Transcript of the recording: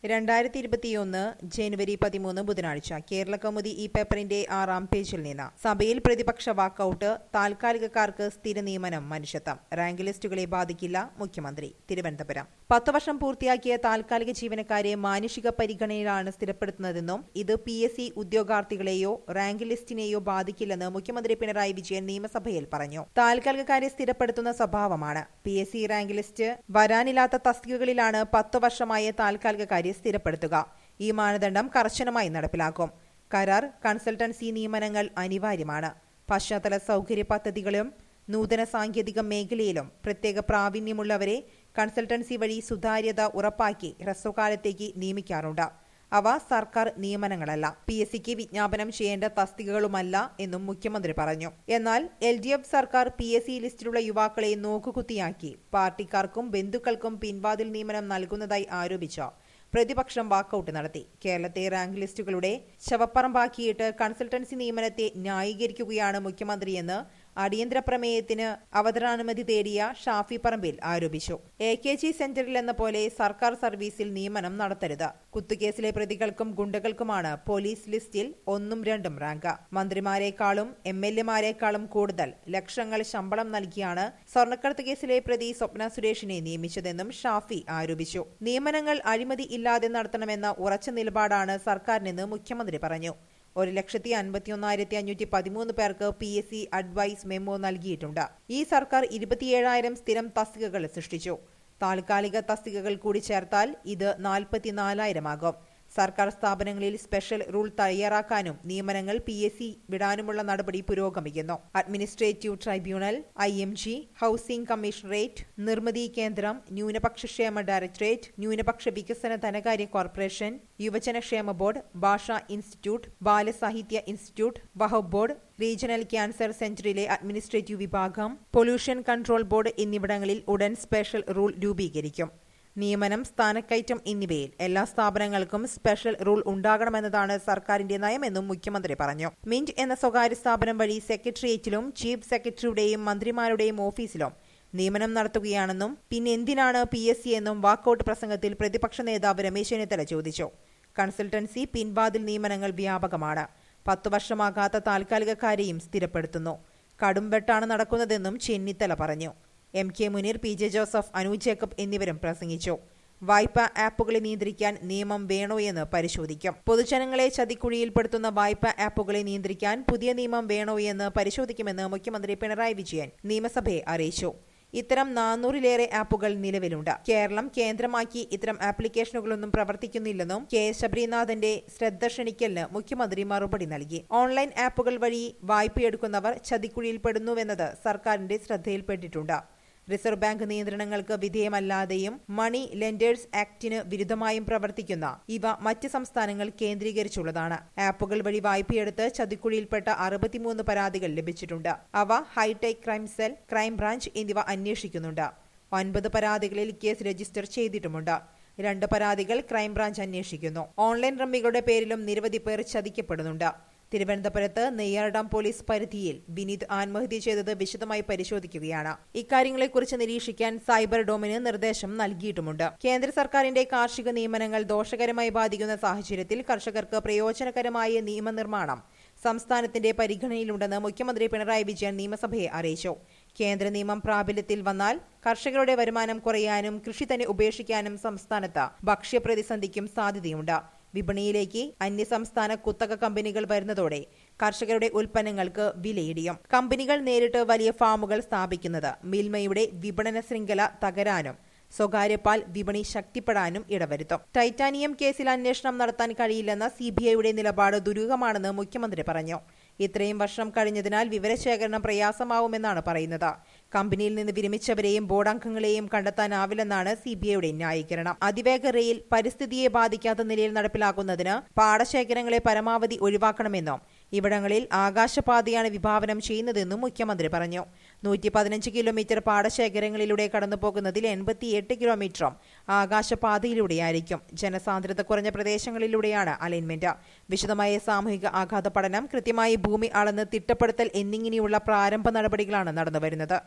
രണ്ടായിരത്തി ഇരുപത്തിയൊന്ന് ജനുവരി പതിമൂന്ന് ബുധനാഴ്ച കേരള കൗമുദി ഈ പേപ്പറിന്റെ ആറാം പേജിൽ നിന്ന് സഭയിൽ പ്രതിപക്ഷ വാക്കൌട്ട് താൽക്കാലികക്കാർക്ക് സ്ഥിര നിയമനം മനുഷ്യത്വം റാങ്ക് ലിസ്റ്റുകളെ ബാധിക്കില്ല മുഖ്യമന്ത്രി തിരുവനന്തപുരം പത്ത് വർഷം പൂർത്തിയാക്കിയ താൽക്കാലിക ജീവനക്കാരെ മാനുഷിക പരിഗണനയിലാണ് സ്ഥിരപ്പെടുത്തുന്നതെന്നും ഇത് പി എസ് സി ഉദ്യോഗാർത്ഥികളെയോ റാങ്ക് ലിസ്റ്റിനെയോ ബാധിക്കില്ലെന്ന് മുഖ്യമന്ത്രി പിണറായി വിജയൻ നിയമസഭയിൽ പറഞ്ഞു താൽക്കാലികക്കാരെ സ്ഥിരപ്പെടുത്തുന്ന സ്വഭാവമാണ് P S C rank list വരാനില്ലാത്ത തസ്തികകളിലാണ് പത്ത് വർഷമായ താൽക്കാലികക്കാരെ സ്ഥിരപ്പെടുത്തുക ഈ മാനദണ്ഡം കർശനമായി നടപ്പിലാക്കും കരാർ കൺസൾട്ടൻസി നിയമനങ്ങൾ അനിവാര്യമാണ് പശ്ചാത്തല സൗകര്യ പദ്ധതികളും നൂതന സാങ്കേതിക മേഖലയിലും പ്രത്യേക പ്രാവീണ്യമുള്ളവരെ കൺസൾട്ടൻസി വഴി സുതാര്യത ഉറപ്പാക്കി ഹ്രസ്വകാലത്തേക്ക് നിയമിക്കാറുണ്ട് അവ സർക്കാർ നിയമനങ്ങളല്ല പി എസ് സിക്ക് വിജ്ഞാപനം ചെയ്യേണ്ട തസ്തികകളുമല്ല എന്നും മുഖ്യമന്ത്രി പറഞ്ഞു എന്നാൽ എൽ ഡി എഫ് സർക്കാർ പി എസ് സി ലിസ്റ്റിലുള്ള യുവാക്കളെ നോക്കുകുത്തിയാക്കി പാർട്ടിക്കാർക്കും ബന്ധുക്കൾക്കും പിൻവാതിൽ നിയമനം നൽകുന്നതായി ആരോപിച്ച പ്രതിപക്ഷം വാക്കൌട്ട് നടത്തി കേരളത്തെ റാങ്ക് ലിസ്റ്റുകളുടെ ശവപ്പറമ്പാക്കിയിട്ട് കൺസൾട്ടൻസി നിയമനത്തെ ന്യായീകരിക്കുകയാണ് മുഖ്യമന്ത്രിയെന്ന് അടിയന്തര പ്രമേയത്തിന് അവതരണാനുമതി തേടിയ ഷാഫി പറമ്പിൽ ആരോപിച്ചു എ കെ ജി സെന്ററിൽ എന്ന പോലെ സർക്കാർ സർവീസിൽ നിയമനം നടത്തരുത് കുത്തുകേസിലെ പ്രതികൾക്കും ഗുണ്ടകൾക്കുമാണ് പോലീസ് ലിസ്റ്റിൽ ഒന്നും രണ്ടും റാങ്ക് മന്ത്രിമാരെക്കാളും എം എൽ എമാരെക്കാളും കൂടുതൽ ലക്ഷങ്ങൾ ശമ്പളം നൽകിയാണ് സ്വർണ്ണക്കടത്ത് കേസിലെ പ്രതി സ്വപ്ന സുരേഷിനെ നിയമിച്ചതെന്നും ഷാഫി ആരോപിച്ചു നിയമനങ്ങൾ അഴിമതി ഇല്ലാതെ നടത്തണമെന്ന ഉറച്ച നിലപാടാണ് സർക്കാരിനെന്ന് മുഖ്യമന്ത്രി പറഞ്ഞു ഒരു ലക്ഷത്തി അൻപത്തിയൊന്നായിരത്തി അഞ്ഞൂറ്റി പതിമൂന്ന് പേർക്ക് P S C advice memo നൽകിയിട്ടുണ്ട് ഈ സർക്കാർ ഇരുപത്തിയേഴായിരം സ്ഥിരം തസ്തികകൾ സൃഷ്ടിച്ചു താൽക്കാലിക തസ്തികകൾ കൂടി ചേർത്താൽ ഇത് നാൽപ്പത്തിനാലായിരമാകും സർക്കാർ സ്ഥാപനങ്ങളിൽ സ്പെഷ്യൽ റൂൾ തയ്യാറാക്കാനും നിയമനങ്ങൾ പി എസ് സി വിടാനുമുള്ള നടപടി പുരോഗമിക്കുന്നു administrative tribunal I M G housing commissionerate നിർമ്മിതി കേന്ദ്രം ന്യൂനപക്ഷക്ഷേമ ഡയറക്ടറേറ്റ് ന്യൂനപക്ഷ വികസന ധനകാര്യ കോർപ്പറേഷൻ യുവജനക്ഷേമ ബോർഡ് ഭാഷാ ഇൻസ്റ്റിറ്റ്യൂട്ട് ബാലസാഹിത്യ ഇൻസ്റ്റിറ്റ്യൂട്ട് വഹബ് ബോർഡ് റീജിയണൽ ക്യാൻസർ സെന്ററിലെ അഡ്മിനിസ്ട്രേറ്റീവ് വിഭാഗം പൊല്യൂഷൻ കൺട്രോൾ ബോർഡ് എന്നിവിടങ്ങളിൽ ഉടൻ സ്പെഷ്യൽ റൂൾ രൂപീകരിക്കും നിയമനം സ്ഥാനക്കയറ്റം എന്നിവയിൽ എല്ലാ സ്ഥാപനങ്ങൾക്കും സ്പെഷ്യൽ റൂൾ ഉണ്ടാകണമെന്നതാണ് സർക്കാരിന്റെ നയമെന്നും മുഖ്യമന്ത്രി പറഞ്ഞു മിന്റ് എന്ന സ്വകാര്യ സ്ഥാപനം വഴി സെക്രട്ടേറിയറ്റിലും ചീഫ് സെക്രട്ടറിയുടെയും മന്ത്രിമാരുടെയും ഓഫീസിലും നിയമനം നടത്തുകയാണെന്നും പിന്നെ എന്തിനാണ് പി എസ് സി എന്നും വാക്കൌട്ട് പ്രസംഗത്തിൽ പ്രതിപക്ഷ നേതാവ് രമേശ് ചെന്നിത്തല ചോദിച്ചു കൺസൾട്ടൻസി പിൻവാതിൽ നിയമനങ്ങൾ വ്യാപകമാണ് പത്തു വർഷമാകാത്ത താൽക്കാലികക്കാരെയും സ്ഥിരപ്പെടുത്തുന്നു കടുംവെട്ടാണ് നടക്കുന്നതെന്നും ചെന്നിത്തല പറഞ്ഞു M K Muneer P J Joseph Anu Jacob എന്നിവരും പ്രസംഗിച്ചു വായ്പാ ആപ്പുകളെ നിയന്ത്രിക്കാൻ നിയമം വേണോ എന്ന് പരിശോധിക്കും പൊതുജനങ്ങളെ ചതിക്കുഴിയിൽപ്പെടുത്തുന്ന വായ്പാ ആപ്പുകളെ നിയന്ത്രിക്കാൻ പുതിയ നിയമം വേണോ എന്ന് പരിശോധിക്കുമെന്ന് മുഖ്യമന്ത്രി പിണറായി വിജയൻ നിയമസഭയെ അറിയിച്ചു ഇത്തരം നാനൂറിലേറെ ആപ്പുകൾ നിലവിലുണ്ട് കേരളം കേന്ദ്രമാക്കി ഇത്തരം ആപ്ലിക്കേഷനുകളൊന്നും പ്രവർത്തിക്കുന്നില്ലെന്നും കെ ശബരിനാഥന്റെ ശ്രദ്ധ ക്ഷണിക്കലിന് മുഖ്യമന്ത്രി മറുപടി നൽകി ഓൺലൈൻ ആപ്പുകൾ വഴി വായ്പയെടുക്കുന്നവർ ചതിക്കുഴിയിൽപ്പെടുന്നുവെന്നത് സർക്കാരിന്റെ ശ്രദ്ധയിൽപ്പെട്ടിട്ടുണ്ട് റിസർവ് ബാങ്ക് നിയന്ത്രണങ്ങൾക്ക് വിധേയമല്ലാതെയും മണി ലെൻഡേഴ്സ് ആക്ടിന് വിരുദ്ധമായും പ്രവർത്തിക്കുന്ന ഇവ മറ്റ് സംസ്ഥാനങ്ങൾ കേന്ദ്രീകരിച്ചുള്ളതാണ് ആപ്പുകൾ വഴി വായ്പയെടുത്ത് ചതിക്കുഴിയിൽപ്പെട്ട അറുപത്തിമൂന്ന് പരാതികൾ ലഭിച്ചിട്ടുണ്ട് അവ ഹൈടെക് ക്രൈം സെൽ ക്രൈംബ്രാഞ്ച് എന്നിവ അന്വേഷിക്കുന്നുണ്ട് ഒൻപത് പരാതികളിൽ കേസ് രജിസ്റ്റർ ചെയ്തിട്ടുമുണ്ട് രണ്ട് പരാതികൾ ക്രൈംബ്രാഞ്ച് അന്വേഷിക്കുന്നു ഓൺലൈൻ റമ്മികളുടെ പേരിലും നിരവധി പേർ ചതിക്കപ്പെടുന്നുണ്ട് തിരുവനന്തപുരത്ത് നെയ്യാർഡാം പോലീസ് പരിധിയിൽ വിനീത് ആത്മഹത്യ ചെയ്തത് വിശദമായി പരിശോധിക്കുകയാണ് ഇക്കാര്യങ്ങളെക്കുറിച്ച് നിരീക്ഷിക്കാൻ സൈബർ ഡോമിന് നിർദ്ദേശം നൽകിയിട്ടുമുണ്ട് കേന്ദ്ര സർക്കാരിന്റെ കാർഷിക നിയമനങ്ങൾ ദോഷകരമായി ബാധിക്കുന്ന സാഹചര്യത്തിൽ കർഷകർക്ക് പ്രയോജനകരമായ നിയമനിർമ്മാണം സംസ്ഥാനത്തിന്റെ പരിഗണനയിലുണ്ടെന്ന് മുഖ്യമന്ത്രി പിണറായി വിജയൻ നിയമസഭയെ അറിയിച്ചു കേന്ദ്ര നിയമം പ്രാബല്യത്തിൽ വന്നാൽ കർഷകരുടെ വരുമാനം കുറയാനും കൃഷി തന്നെ ഉപേക്ഷിക്കാനും സംസ്ഥാനത്ത് ഭക്ഷ്യപ്രതിസന്ധിക്കും സാധ്യതയുണ്ട് വിപണിയിലേക്ക് അന്യസംസ്ഥാന കുത്തക കമ്പനികൾ വരുന്നതോടെ കർഷകരുടെ ഉൽപ്പന്നങ്ങൾക്ക് വിലയിടിയും കമ്പനികൾ നേരിട്ട് വലിയ ഫാമുകൾ സ്ഥാപിക്കുന്നത് മിൽമയുടെ വിപണന ശൃംഖല തകരാനും സ്വകാര്യ പാൽ വിപണി ശക്തിപ്പെടാനും ഇടവരുത്തും ടൈറ്റാനിയം കേസിൽ അന്വേഷണം നടത്താൻ കഴിയില്ലെന്ന സിബിഐയുടെ നിലപാട് ദുരൂഹമാണെന്ന് മുഖ്യമന്ത്രി പറഞ്ഞു ഇത്രയും വർഷം കഴിഞ്ഞതിനാൽ വിവരശേഖരണം പ്രയാസമാവുമെന്നാണ് പറയുന്നത് കമ്പനിയിൽ നിന്ന് വിരമിച്ചവരെയും ബോർഡ് അംഗങ്ങളെയും കണ്ടെത്താനാവില്ലെന്നാണ് സിബിഐയുടെ ന്യായീകരണം അതിവേഗ റെയിൽ പരിസ്ഥിതിയെ ബാധിക്കാത്ത നിലയിൽ നടപ്പിലാക്കുന്നതിന് പാടശേഖരങ്ങളെ പരമാവധി ഒഴിവാക്കണമെന്നും ഇവിടങ്ങളിൽ ആകാശപാതയാണ് വിഭാവനം ചെയ്യുന്നതെന്നും മുഖ്യമന്ത്രി പറഞ്ഞു നൂറ്റി പതിനഞ്ച് കിലോമീറ്റർ പാടശേഖരങ്ങളിലൂടെ കടന്നുപോകുന്നതിൽ എൺപത്തിയെട്ട് കിലോമീറ്ററും ആകാശപാതയിലൂടെയായിരിക്കും ജനസാന്ദ്രത കുറഞ്ഞ പ്രദേശങ്ങളിലൂടെയാണ് അലൈൻമെന്റ് വിശദമായ സാമൂഹിക ആഘാത പഠനം കൃത്യമായി ഭൂമി അളന്ന് തിട്ടപ്പെടുത്തൽ എന്നിങ്ങനെയുള്ള പ്രാരംഭ നടപടികളാണ് നടന്നുവരുന്നത്